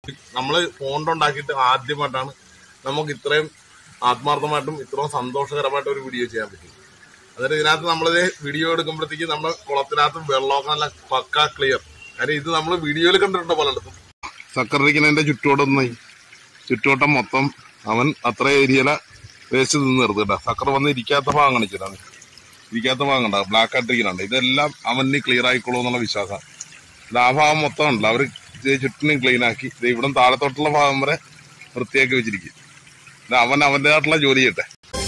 നമ്മള് ഫോണ്ട് ഉണ്ടാക്കിയിട്ട് ആദ്യമായിട്ടാണ് നമുക്ക് ഇത്രയും ആത്മാർത്ഥമായിട്ടും ഇത്രയും സന്തോഷകരമായിട്ട് ഒരു വീഡിയോ ചെയ്യാൻ പറ്റി അതായത് ഇതിനകത്ത് നമ്മളിത് വീഡിയോ എടുക്കുമ്പോഴത്തേക്ക് നമ്മുടെ കുളത്തിനകത്ത് വെള്ളമൊക്കെ നല്ല പക്ക ക്ലിയർ കാര്യം ഇത് നമ്മൾ വീഡിയോയിൽ കണ്ടിട്ടുണ്ട് പലയിടത്തും സക്കറിരിക്കുന്നതിന്റെ ചുറ്റോടൊന്നായി ചുറ്റുവട്ടം മൊത്തം അവൻ അത്ര ഏരിയയില വേസ്റ്റ് നിന്ന് നിർത്തിട്ടാ സക്കർ വന്ന് ഇരിക്കാത്ത ഭാഗം കാണിച്ചിട്ടാണ് ഇരിക്കാത്ത ഭാഗം കണ്ട ബ്ലാക്ക് ആയിട്ടിരിക്കുന്നുണ്ട് ഇതെല്ലാം അവന് ക്ലിയർ ആയിക്കോളൂ എന്നുള്ള വിശ്വാസം ഇത് ആ ഭാഗം മൊത്തം ഉണ്ടല്ലോ അവര് ഇത് ചുറ്റിനും ക്ലീൻ ആക്കി ഇത് ഇവിടെ താഴത്തോട്ടുള്ള ഭാഗം വരെ വൃത്തിയാക്കി വെച്ചിരിക്കും ഇത് അവൻ അവന്റേതായിട്ടുള്ള ജോലി ചെയ്യട്ടെ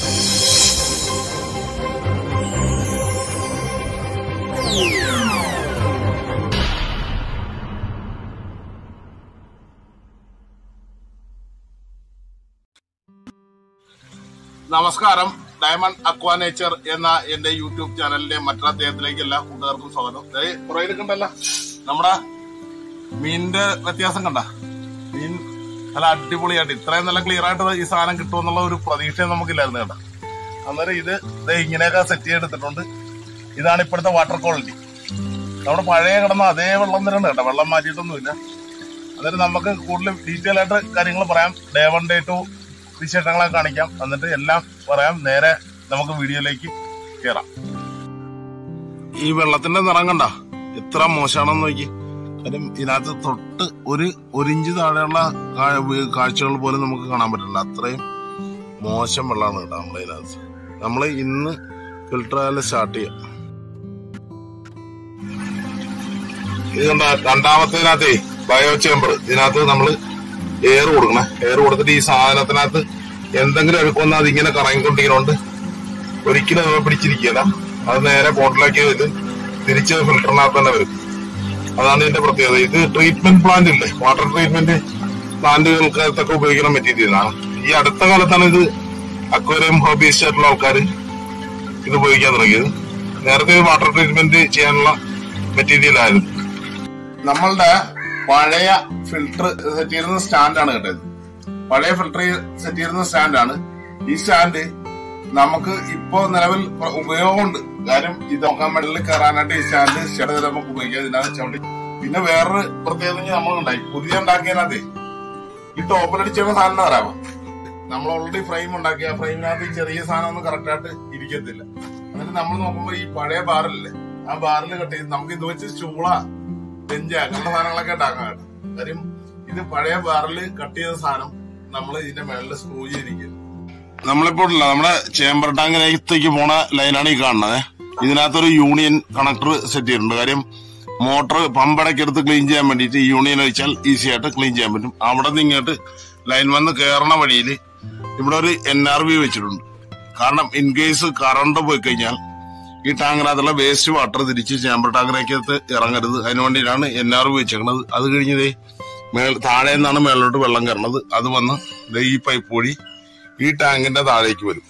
നമസ്കാരം ഡയമണ്ട് അക്വാ നേച്ചർ എന്ന എന്റെ യൂട്യൂബ് ചാനലിന്റെ മറ്റൊരു അദ്ദേഹത്തിലേക്ക് എല്ലാ കൂട്ടുകാർക്കും സ്വാഗതം ദേ പുറകിൽ കണ്ടല്ല നമ്മുടെ മീനിന്റെ വ്യത്യാസം കണ്ട മീൻ നല്ല അടിപൊളിയായിട്ട് ഇത്രയും നല്ല ക്ലിയർ ആയിട്ട് ഈ സാധനം കിട്ടുമെന്നുള്ള ഒരു പ്രതീക്ഷ നമുക്കില്ലായിരുന്നു കേട്ടോ അന്നേരം ഇത് ദേ ഇങ്ങനെയൊക്കെ സെറ്റ് ചെയ്തെടുത്തിട്ടുണ്ട് ഇതാണ് ഇപ്പോഴത്തെ വാട്ടർ ക്വാളിറ്റി നമ്മുടെ പഴയ കിടന്ന അതേ വെള്ളം തന്നെയാണ് കേട്ടോ വെള്ളം മാറ്റിയിട്ടൊന്നുമില്ല അന്നേരം നമുക്ക് കൂടുതൽ ഡീറ്റെയിൽ ആയിട്ട് കാര്യങ്ങൾ പറയാം ഡേ വൺ ഡേ ടു വിശേഷങ്ങളെ കാണിക്കാം എന്നിട്ട് എല്ലാം പറയാം നേരെ നമുക്ക് വീഡിയോയിലേക്ക് കയറാം ഈ വെള്ളത്തിന്റെ നിറം കണ്ട എത്ര മോശമാണെന്ന് നോക്കി കാര്യം ഇതിനകത്ത് തൊട്ട് ഒരു ഒരു ഇഞ്ച് താഴെയുള്ള കാ- വീ- കാഴ്ചകൾ പോലും നമുക്ക് കാണാൻ പറ്റില്ല അത്രയും മോശം വെള്ളമാണ് കേട്ടോ നമ്മളെ ഇതിനകത്ത് നമ്മൾ ഇന്ന് ഫിൽട്ടർ ആയാലും സ്റ്റാർട്ട് ചെയ്യാം ഇത് കണ്ട രണ്ടാമത്തേനകത്തേ ബയോ ചേമ്പർ ഇതിനകത്ത് നമ്മള് എയർ കൊടുക്കണം എയർ കൊടുത്തിട്ട് ഈ സാധനത്തിനകത്ത് എന്തെങ്കിലും എടുക്കുമെന്ന് അത് ഇങ്ങനെ കറങ്ങിക്കൊണ്ടിരിക്കുന്നുണ്ട് ഒരിക്കലും നമ്മൾ പിടിച്ചിരിക്കില്ല അത് നേരെ ബോട്ടിലാക്കി ഇത് തിരിച്ച് ഫിൽറ്ററിനകത്ത് തന്നെ വരും അതാണ് ഇതിന്റെ പ്രത്യേകത ഇത് ട്രീറ്റ്മെന്റ് പ്ലാന്റ് ഇല്ലേ വാട്ടർ ട്രീറ്റ്മെന്റ് പ്ലാന്റുകൾക്കൊക്കെ ഉപയോഗിക്കുന്ന മെറ്റീരിയലാണ് ഈ അടുത്ത കാലത്താണ് ഇത് അക്വേറിയം ഹോബീസ്റ്റ് ആയിട്ടുള്ള ആൾക്കാർ ഇത് ഉപയോഗിക്കാൻ തുടങ്ങിയത് നേരത്തെ വാട്ടർ ട്രീറ്റ്മെന്റ് ചെയ്യാനുള്ള മെറ്റീരിയൽ ആയിരുന്നു നമ്മളുടെ പഴയ ഫിൽട്ടർ സെറ്റ് ചെയ്യുന്ന സ്റ്റാൻഡാണ് കേട്ടത് പഴയ ഫിൽട്ടർ സെറ്റ് ചെയ്യുന്ന സ്റ്റാൻഡാണ് ഈ സ്റ്റാൻഡ് നമുക്ക് ഇപ്പോ നിലവിൽ ഉപയോഗമുണ്ട് കാര്യം ഇത് നോക്കാൻ വേണ്ടി കയറാനായിട്ട് ഈ സ്റ്റാൻഡ് ചില നമുക്ക് ഉപയോഗിക്കാം ഇതിനകത്ത് ചവിട്ടി പിന്നെ വേറൊരു പ്രത്യേകത നമ്മളുണ്ടായി പുതിയ ഉണ്ടാക്കിയതിനകത്ത് ഈ ടോപ്പിലടിച്ചുള്ള സാധനം വരാമോ നമ്മൾ ഓൾറെഡി ഫ്രെയിം ഉണ്ടാക്കി ആ ഫ്രെയിമിനകത്ത് ഈ ചെറിയ സാധനം ഒന്നും കറക്റ്റ് ആയിട്ട് ഇരിക്കത്തില്ല എന്നിട്ട് നമ്മൾ നോക്കുമ്പോ ഈ പഴയ ബാറില്ലേ ആ ബാറിൽ കട്ട് ചെയ്ത് നമുക്ക് ഇത് വെച്ച് ചൂള ബെഞ്ച് അങ്ങനത്തെ സാധനങ്ങളൊക്കെ ഉണ്ടാക്കാൻ കേട്ടോ കാര്യം ഇത് പഴയ ബാറിൽ കട്ട് ചെയ്ത സാധനം നമ്മൾ ഇതിന്റെ മേളിൽ സ്ക്രൂ ചെയ്തിരിക്കുന്നത് നമ്മളിപ്പോ ഉള്ള നമ്മുടെ ചേമ്പർ ടാങ്കിനകത്തേക്ക് പോണ ലൈനാണ് ഈ കാണുന്നത് ഇതിനകത്തൊരു യൂണിയൻ കണക്ടർ സെറ്റ് ചെയ്തിട്ടുണ്ട് കാര്യം മോട്ടർ പമ്പടയ്ക്ക് എടുത്ത് ക്ലീൻ ചെയ്യാൻ വേണ്ടിയിട്ട് ഈ യൂണിയൻ വെച്ചാൽ ഈസി ആയിട്ട് ക്ലീൻ ചെയ്യാൻ പറ്റും അവിടെ നിന്ന് ഇങ്ങോട്ട് ലൈൻ വന്ന് കയറണ വഴിയിൽ ഇവിടെ ഒരു എൻ ആർ വി വെച്ചിട്ടുണ്ട് കാരണം ഇൻ കേസ് കറണ്ട് പോയി കഴിഞ്ഞാൽ ഈ ടാങ്കിനകത്തുള്ള വേസ്റ്റ് വാട്ടർ തിരിച്ച് ചേമ്പർ ടാങ്കിനകത്ത് ഇറങ്ങരുത് അതിനു വേണ്ടിയിട്ടാണ് എൻ ആർ വി വെച്ചേക്കണത് അത് കഴിഞ്ഞതേ മേൽ താഴെ നിന്നാണ് മേളിലോട്ട് വെള്ളം കയറണത് അത് വന്ന് ദേ ഈ പൈപ്പ് വഴി ഈ ടാങ്കിന്റെ താഴേക്ക് വരും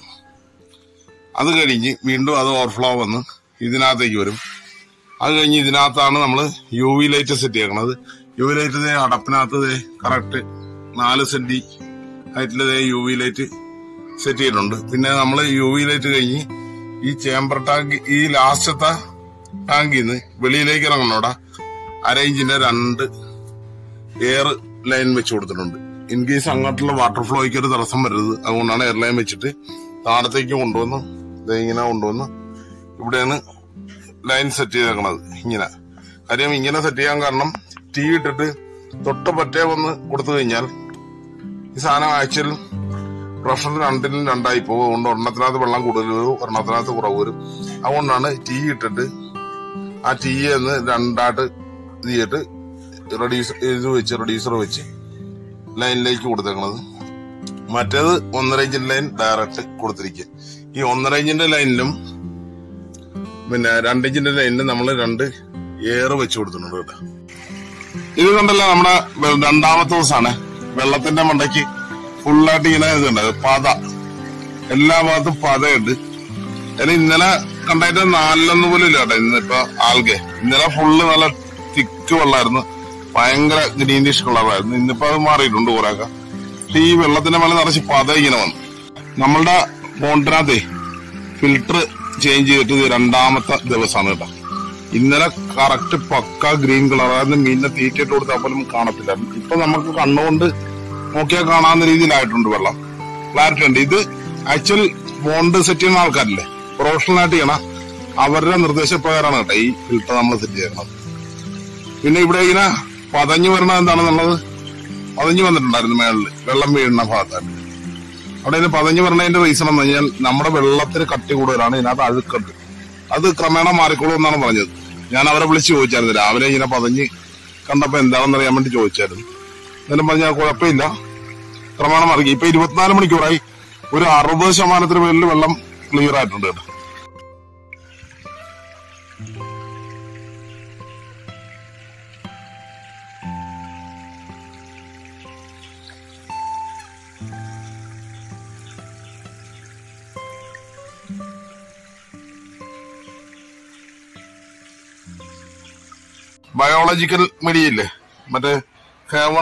അത് കഴിഞ്ഞ് വീണ്ടും അത് ഓവർഫ്ലോ വന്ന് ഇതിനകത്തേക്ക് വരും അത് കഴിഞ്ഞ് ഇതിനകത്താണ് നമ്മൾ യു വി ലൈറ്റ് സെറ്റ് ചെയ്യണത് യു വി ലൈറ്റ് ദേ അടപ്പിനകത്ത് കറക്റ്റ് നാല് സെന്റി ഹൈറ്റിൽ ദേ യു വി ലൈറ്റ് സെറ്റ് ചെയ്തിട്ടുണ്ട് പിന്നെ നമ്മൾ യു വി ലൈറ്റ് കഴിഞ്ഞ് ഈ ചേമ്പർ ടാങ്ക് ഈ ലാസ്റ്റത്തെ ടാങ്കിൽ നിന്ന് വെളിയിലേക്ക് ഇറങ്ങണോടാ അര ഇഞ്ചിന്റെ രണ്ട് എയർ ലൈൻ വെച്ച് കൊടുത്തിട്ടുണ്ട് ഇൻ കേസ് അങ്ങോട്ടുള്ള വാട്ടർ ഫ്ലോയ്ക്ക് ഒരു തടസ്സം വരരുത് അതുകൊണ്ടാണ് എയർ ലൈൻ വെച്ചിട്ട് താഴത്തേക്ക് കൊണ്ടുവന്ന് ദേ ഇങ്ങനെ കൊണ്ടുവന്ന് ഇവിടെയാണ് ലൈൻ സെറ്റ് ചെയ്തേക്കണത് ഇങ്ങനെ കാര്യം ഇങ്ങനെ സെറ്റ് ചെയ്യാൻ കാരണം ടീ ഇട്ടിട്ട് തൊട്ട് പറ്റേ വന്ന് കൊടുത്തു കഴിഞ്ഞാൽ ഈ സാധനം ആക്ച്വൽ പ്രഷർ രണ്ടിനും രണ്ടായി പോകും അതുകൊണ്ട് ഒരെണ്ണത്തിനകത്ത് വെള്ളം കൂടുതൽ വരും ഒരെണ്ണത്തിനകത്ത് കുറവ് വരും അതുകൊണ്ടാണ് ടീ ഇട്ടിട്ട് ആ ടീ എന്ന് രണ്ടായിട്ട് ഇത് ചെയ്തിട്ട് റെഡ്യൂസർ ഇത് വെച്ച് റെഡ്യൂസർ വെച്ച് ലൈനിലേക്ക് കൊടുത്തേക്കണത് മറ്റേത് ഒന്നര ഇഞ്ചിന്റെ ലൈൻ ഡയറക്റ്റ് കൊടുത്തിരിക്കുക ഈ ഒന്നര ഇഞ്ചിന്റെ ലൈനിലും പിന്നെ രണ്ട് ഇഞ്ചിന്റെ ലൈനിലും നമ്മൾ രണ്ട് എയർ വെച്ച് കൊടുത്തിട്ടുണ്ട് കേട്ടോ ഇത് കണ്ടല്ലോ നമ്മുടെ വെ- രണ്ടാമത്തെ ദിവസമാണ് വെള്ളത്തിന്റെ മണ്ടയ്ക്ക് ഫുള്ളായിട്ട് ഇങ്ങനെ ഇതുണ്ട് പത എല്ലാ ഭാഗത്തും പതയുണ്ട് അതിന് ഇന്നലെ കണ്ടായിട്ട് നാലിലൊന്നും പോലും ഇല്ല കേട്ടോ ഇന്നിപ്പോ ആൽഗെ ഇന്നലെ ഫുള്ള് നല്ല തിക്ക് വെള്ളമായിരുന്നു ഭയങ്കര ഗ്രീനിഷ് കളറായിരുന്നു ഇന്നിപ്പോ അത് മാറിയിട്ടുണ്ട് കുറെയൊക്കെ പക്ഷെ ഈ വെള്ളത്തിന്റെ മേലെ നിറച്ച് പത ഇങ്ങനെ വന്നു നമ്മളുടെ പോണ്ടിനകത്തെ ഫിൽട്ടർ ചേഞ്ച് ചെയ്തിട്ട് ഇത് രണ്ടാമത്തെ ദിവസമാണ് കേട്ടോ ഇന്നലെ കറക്റ്റ് പക്ക ഗ്രീൻ കളർ അതായത് മീനിനെ തീറ്റിട്ട് കൊടുത്താൽ പോലും കാണത്തില്ല ഇപ്പൊ നമുക്ക് കണ്ണുകൊണ്ട് നോക്കിയാൽ കാണാവുന്ന രീതിയിലായിട്ടുണ്ട് വെള്ളം ക്ലാരിറ്റി ഉണ്ട് ഇത് ആക്ച്വൽ ബോണ്ട് സെറ്റ് ചെയ്യുന്ന ആൾക്കാരില്ലേ പ്രൊഫഷണൽ ആയിട്ട് ചെയ്യണം അവരുടെ നിർദ്ദേശപ്രകാരമാണ് കേട്ടോ ഈ ഫിൽട്ടർ നമ്മൾ സെറ്റ് ചെയ്യണത് പിന്നെ ഇവിടെ ഇങ്ങനെ പതഞ്ഞു വരണത് എന്താണെന്നുള്ളത് പതഞ്ഞു വന്നിട്ടുണ്ടായിരുന്നു മേളിൽ വെള്ളം വീഴുന്ന ഭാഗത്തായിട്ട് അവിടെ ഇത് പതഞ്ഞു വരണതിന്റെ റീസൺ എന്ന് കഴിഞ്ഞാൽ നമ്മുടെ വെള്ളത്തിന് കട്ടി കൂടുതലാണ് ഇതിനകത്ത് അഴുക്കുണ്ട് അത് ക്രമേണ മാറിക്കോളൂ എന്നാണ് പറഞ്ഞത് ഞാൻ അവരെ വിളിച്ച് ചോദിച്ചായിരുന്നു രാവിലെ ഇങ്ങനെ പതഞ്ഞ് കണ്ടപ്പോ എന്താണെന്ന് അറിയാൻ വേണ്ടി ചോദിച്ചായിരുന്നു എന്നാലും പറഞ്ഞാൽ കുഴപ്പമില്ല ക്രമേണ മാറി ഇപ്പൊ ഇരുപത്തിനാല് മണിക്കൂറായി ഒരു അറുപത് ശതമാനത്തിന് മേളിൽ വെള്ളം ക്ലിയർ ആയിട്ടുണ്ട് കേട്ടോ ബയോളജിക്കൽ മീഡിയയില്ലേ മറ്റേ ഹേവൺ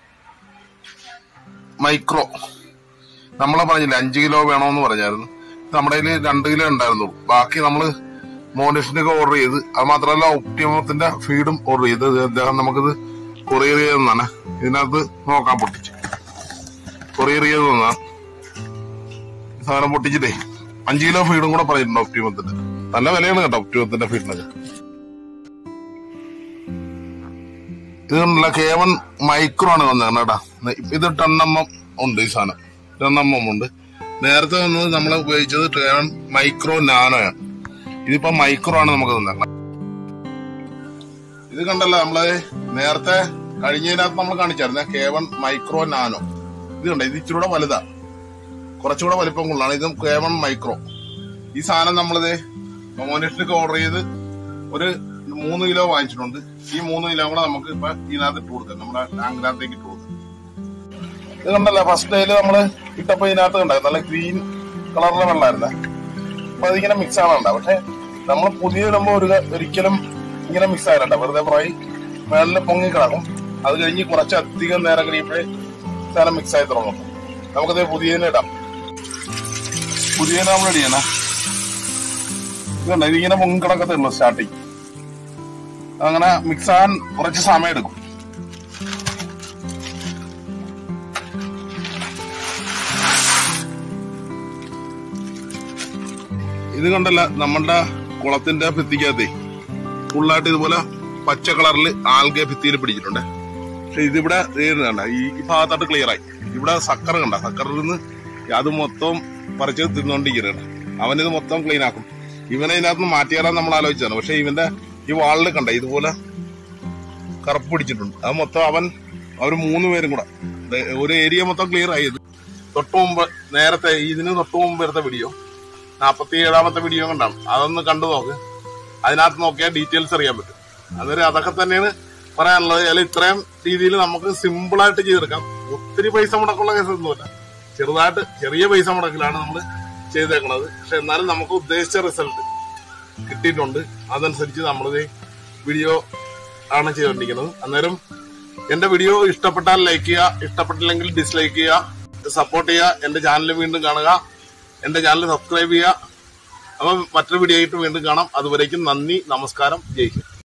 മൈക്രോ നമ്മളെ പറഞ്ഞില്ല അഞ്ച് കിലോ വേണമെന്ന് പറഞ്ഞായിരുന്നു നമ്മുടെ കയ്യിൽ രണ്ട് കിലോ ഉണ്ടായിരുന്നുള്ളൂ ബാക്കി നമ്മള് മോണിഷനൊക്കെ ഓർഡർ ചെയ്ത് അത് മാത്രമല്ല ഒപ്റ്റിമത്തിന്റെ ഫീഡും ഓർഡർ ചെയ്ത് ഇത് അദ്ദേഹം നമുക്കിത് കൊറിയർ ചെയ്തെന്നാണ് ഇതിനകത്ത് നോക്കാൻ പൊട്ടിച്ച് കൊറിയർ ചെയ്ത് തന്നാ സാധനം പൊട്ടിച്ചിട്ടേ അഞ്ച് കിലോ ഫീഡും കൂടെ പറഞ്ഞിട്ടുണ്ട് ഒപ്റ്റിമത്തിന്റെ നല്ല വിലയാണ് കേട്ടോ ഒപ്റ്റിമത്തിന്റെ ഫീഡിനൊക്കെ ഇത് കണ്ടില്ല കേവൻ മൈക്രോ ആണ് വന്നത് കേട്ടാ ഇത് ടെണ്ണെണ്ണം ഉണ്ട് ഈ സാധനം ടെണ്ണെണ്ണം ഉണ്ട് നേരത്തെ വന്നത് നമ്മൾ ഉപയോഗിച്ചത് കേവൻ മൈക്രോ നാനോയാണ് ഇതിപ്പോ മൈക്രോ ആണ് നമുക്ക് തന്നേക്കണം ഇത് കണ്ടല്ലോ നമ്മള് നേരത്തെ കഴിഞ്ഞതിനകത്ത് നമ്മൾ കാണിച്ചായിരുന്നേ കേവൻ മൈക്രോ നാനോ ഇത് കണ്ട ഇത് ഇച്ചിരൂടെ വലുതാ കുറച്ചുകൂടെ വലിപ്പം കൊള്ളാണ് ഇത് കേവൻ മൈക്രോ ഈ സാധനം നമ്മളിത് മോനിഷനൊക്കെ ഓർഡർ ചെയ്ത് ഒരു മൂന്ന് കിലോ വാങ്ങിച്ചിട്ടുണ്ട് ഈ മൂന്ന് കിലോ കൂടെ നമുക്ക് ഇപ്പൊ ഇതിനകത്ത് ഇട്ട് കൊടുക്കാം നമ്മുടെ ടാങ്കിനകത്തേക്ക് ഇട്ട് കൊടുക്കാം ഇത് കണ്ടല്ലോ ഫസ്റ്റ് ഡേയില് നമ്മള് ഇട്ടപ്പോ ഇതിനകത്ത് കണ്ടായിരുന്നു നല്ല ഗ്രീൻ കളറിലെ വെള്ളമായിരുന്നേ അപ്പൊ അതിങ്ങനെ മിക്സ് ആവണ്ട പക്ഷെ നമ്മൾ പുതിയ ഇടുമ്പോ ഒരു ഒരിക്കലും ഇങ്ങനെ മിക്സ് ആയിരണ്ട വെറുതെ ഫ്രൈ മേളിൽ പൊങ്ങി കിടക്കും അത് കഴിഞ്ഞ് കുറച്ച് അധികം നേരം കഴിയുമ്പോഴേ സാധനം മിക്സ് ആയി തുടങ്ങും നമുക്കത് പുതിയതിനെ ഇടാം പുതിയതിനെ നമ്മൾ ഇടിയണേ ഇതുണ്ട് ഇതിങ്ങനെ പൊങ്ങി കിടക്കത്തേ ഉള്ളൂ സ്റ്റാർട്ടിങ് അങ്ങനെ മിക്സ് ആകാൻ കുറച്ച് സമയം എടുക്കും ഇത് കണ്ടല്ല നമ്മളുടെ കുളത്തിന്റെ ഭിത്തിക്കകത്തെ ഫുള്ളായിട്ട് ഇതുപോലെ പച്ച കളറിൽ ആൽഗെ ഭിത്തിയിൽ പിടിച്ചിട്ടുണ്ട് പക്ഷെ ഇതിവിടെ കണ്ട ഈ ഈ ഭാഗത്തായിട്ട് ക്ലിയർ ആയി ഇവിടെ സക്കർ കണ്ട സക്കറിൽ നിന്ന് അത് മൊത്തം പറിച്ച് തിന്നുകൊണ്ടിരിക്കുന്നുണ്ട് അവനിത് മൊത്തം ക്ലീൻ ആക്കും ഇവനെ ഇതിനകത്ത് മാറ്റിയാലാന്ന് നമ്മൾ ആലോചിച്ചതാണ് പക്ഷെ ഇവന്റെ ഈ വാളിൽ കണ്ട ഇതുപോലെ കറുപ്പ് പിടിച്ചിട്ടുണ്ട് അത് മൊത്തം അവൻ അവർ മൂന്ന് പേരും കൂടെ ദേ ഒരു ഏരിയ മൊത്തം ക്ലിയർ ആയത് തൊട്ട് മുമ്പ് നേരത്തെ ഇതിന് തൊട്ട് മുമ്പ് എടുത്ത വീഡിയോ നാപ്പത്തി ഏഴാമത്തെ വീഡിയോ കണ്ടാണ് അതൊന്ന് കണ്ടു നോക്ക് അതിനകത്ത് നോക്കിയാൽ ഡീറ്റെയിൽസ് അറിയാൻ പറ്റും അതൊരു അതൊക്കെ തന്നെയാണ് പറയാനുള്ളത് അതിൽ ഇത്രയും രീതിയിൽ നമുക്ക് സിമ്പിൾ ആയിട്ട് ചെയ്തെടുക്കാം ഒത്തിരി പൈസ മുടക്കുള്ള കേസൊന്നുമില്ല ചെറുതായിട്ട് ചെറിയ പൈസ മുടക്കിലാണ് നമ്മൾ ചെയ്തേക്കുന്നത് പക്ഷെ എന്നാലും നമുക്ക് ഉദ്ദേശിച്ച റിസൾട്ട് കിട്ടിയിട്ടുണ്ട് അതനുസരിച്ച് നമ്മളിത് വീഡിയോ ആണ് ചെയ്തുകൊണ്ടിരിക്കുന്നത് അന്നേരം എന്റെ വീഡിയോ ഇഷ്ടപ്പെട്ടാൽ ലൈക്ക് ചെയ്യുക ഇഷ്ടപ്പെട്ടില്ലെങ്കിൽ ഡിസ്ലൈക്ക് ചെയ്യുക സപ്പോർട്ട് ചെയ്യുക എന്റെ ചാനൽ വീണ്ടും കാണുക എന്റെ ചാനൽ സബ്സ്ക്രൈബ് ചെയ്യുക അപ്പം മറ്റൊരു വീഡിയോ ആയിട്ട് വീണ്ടും കാണാം അതുവരേക്കും നന്ദി നമസ്കാരം ജയ് ഹിന്ദ്